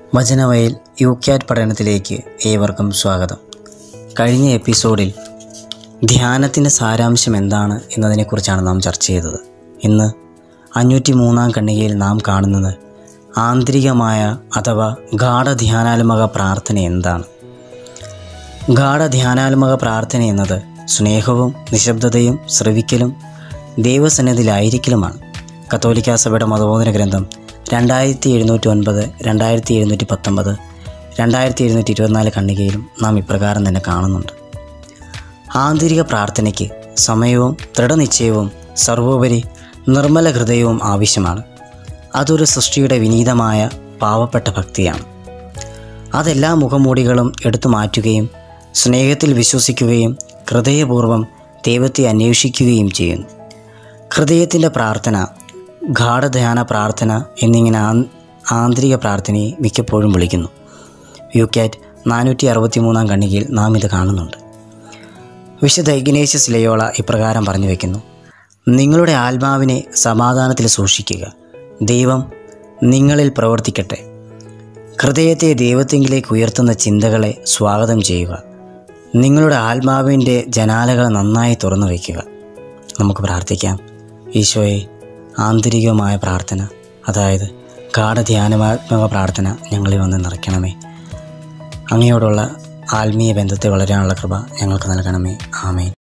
വചനവയൽ U cat പഠനത്തിലേക്ക് ഏവർക്കും സ്വാഗതം കഴിഞ്ഞ എപ്പിസോഡിൽ ധ്യാനത്തിൻ്റെ സാരാംശം എന്താണ് എന്നതിനെക്കുറിച്ചാണ് നാം ചർച്ച ചെയ്തത് ഇന്ന് അഞ്ഞൂറ്റി മൂന്നാം ഖണ്ഡികയിൽ നാം കാണുന്നത് ആന്തരികമായ അഥവാ ഗാഠധ്യാനാത്മക പ്രാർത്ഥന എന്താണ് ഗാഠധ്യാനാത്മക പ്രാർത്ഥന എന്നത് സ്നേഹവും നിശബ്ദതയും ശ്രവിക്കലും ദൈവസന്നിധിയിലായിരിക്കലുമാണ് കത്തോലിക്ക സഭയുടെ മതബോധന ഗ്രന്ഥം രണ്ടായിരത്തി എഴുന്നൂറ്റി ഒൻപത് രണ്ടായിരത്തി എഴുന്നൂറ്റി പത്തൊമ്പത് രണ്ടായിരത്തി എഴുന്നൂറ്റി ഇരുപത്തിനാല് ഖണ്ഡികയിലും നാം ഇപ്രകാരം തന്നെ കാണുന്നുണ്ട് ആന്തരിക പ്രാർത്ഥനയ്ക്ക് സമയവും ദൃഢനിശ്ചയവും സർവോപരി നിർമ്മല ഹൃദയവും ആവശ്യമാണ് അതൊരു സൃഷ്ടിയുടെ വിനീതമായ പാവപ്പെട്ട ഭക്തിയാണ് അതെല്ലാ മുഖംമൂടികളും എടുത്തു മാറ്റുകയും സ്നേഹത്തിൽ വിശ്വസിക്കുകയും ഹൃദയപൂർവ്വം ദൈവത്തെ അന്വേഷിക്കുകയും ചെയ്യുന്നു ഹൃദയത്തിൻ്റെ പ്രാർത്ഥന ഗാഠധ്യാന പ്രാർത്ഥന എന്നിങ്ങനെ ആ ആന്തരിക പ്രാർത്ഥനയെ മിക്കപ്പോഴും വിളിക്കുന്നു യു ക്യാറ്റ് നാനൂറ്റി അറുപത്തി മൂന്നാം ഖണ്ഡികയിൽ നാം ഇത് കാണുന്നുണ്ട് വിശുദ്ധ ഇഗ്നേഷ്യസ് ലയോള ഇപ്രകാരം പറഞ്ഞു വയ്ക്കുന്നു നിങ്ങളുടെ ആത്മാവിനെ സമാധാനത്തിൽ സൂക്ഷിക്കുക ദൈവം നിങ്ങളിൽ പ്രവർത്തിക്കട്ടെ ഹൃദയത്തെ ദൈവത്തെങ്കിലേക്ക് ഉയർത്തുന്ന ചിന്തകളെ സ്വാഗതം ചെയ്യുക നിങ്ങളുടെ ആത്മാവിൻ്റെ ജനാലകൾ നന്നായി തുറന്നു വയ്ക്കുക നമുക്ക് പ്രാർത്ഥിക്കാം ഈശോയെ ആന്തരികമായ പ്രാർത്ഥന അതായത് ഗാഠധ്യാനാത്മക പ്രാർത്ഥന ഞങ്ങളിൽ വന്ന് നിറയ്ക്കണമേ അങ്ങയോടുള്ള ആത്മീയ ബന്ധത്തെ വളരാനുള്ള കൃപ ഞങ്ങൾക്ക് നൽകണമേ ആമേൻ